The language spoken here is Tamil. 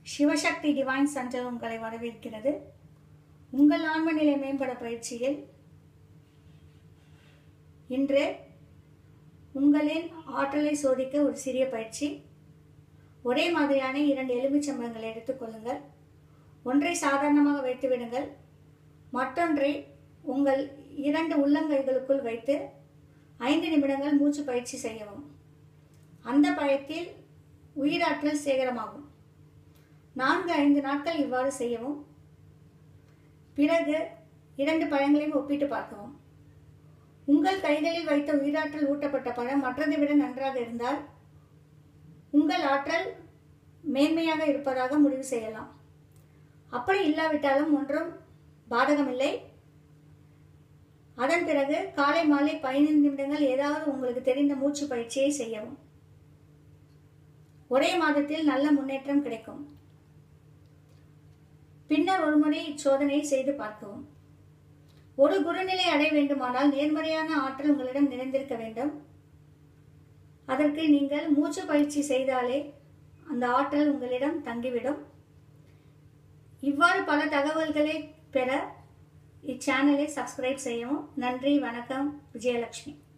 சிவசக்தி டிவைன் சென்டர் உங்களை வரவேற்கிறது உங்கள் ஆன்ம நிலை மேம்பட பயிற்சியில் இன்று உங்களின் ஆற்றலை சோதிக்க ஒரு சிறிய பயிற்சி ஒரே மாதிரியான இரண்டு எலுமிச்சம்பழங்களை எடுத்துக்கொள்ளுங்கள் ஒன்றை சாதாரணமாக வைத்து விடுங்கள் மற்றொன்றை உங்கள் இரண்டு உள்ளங்கைகளுக்குள் வைத்து ஐந்து நிமிடங்கள் மூச்சு பயிற்சி செய்யவும் அந்த பயத்தில் உயிராற்றல் சேகரமாகும் நான்கு ஐந்து நாட்கள் இவ்வாறு செய்யவும் பிறகு இரண்டு பழங்களையும் ஒப்பிட்டு பார்க்கவும் உங்கள் கைகளில் வைத்த உயிராற்றல் ஊட்டப்பட்ட பழம் மற்றதை விட நன்றாக இருந்தால் உங்கள் ஆற்றல் மேன்மையாக இருப்பதாக முடிவு செய்யலாம் அப்படி இல்லாவிட்டாலும் ஒன்றும் பாதகமில்லை அதன் பிறகு காலை மாலை பதினைந்து நிமிடங்கள் ஏதாவது உங்களுக்கு தெரிந்த மூச்சு பயிற்சியை செய்யவும் ஒரே மாதத்தில் நல்ல முன்னேற்றம் கிடைக்கும் பின்னர் ஒருமுறை இச்சோதனையை செய்து பார்க்கவும் ஒரு குருநிலை அடைய வேண்டுமானால் நேர்மறையான ஆற்றல் உங்களிடம் நிறைந்திருக்க வேண்டும் அதற்கு நீங்கள் மூச்சு பயிற்சி செய்தாலே அந்த ஆற்றல் உங்களிடம் தங்கிவிடும் இவ்வாறு பல தகவல்களை பெற இச்சேனலை சப்ஸ்கிரைப் செய்யவும் நன்றி வணக்கம் விஜயலட்சுமி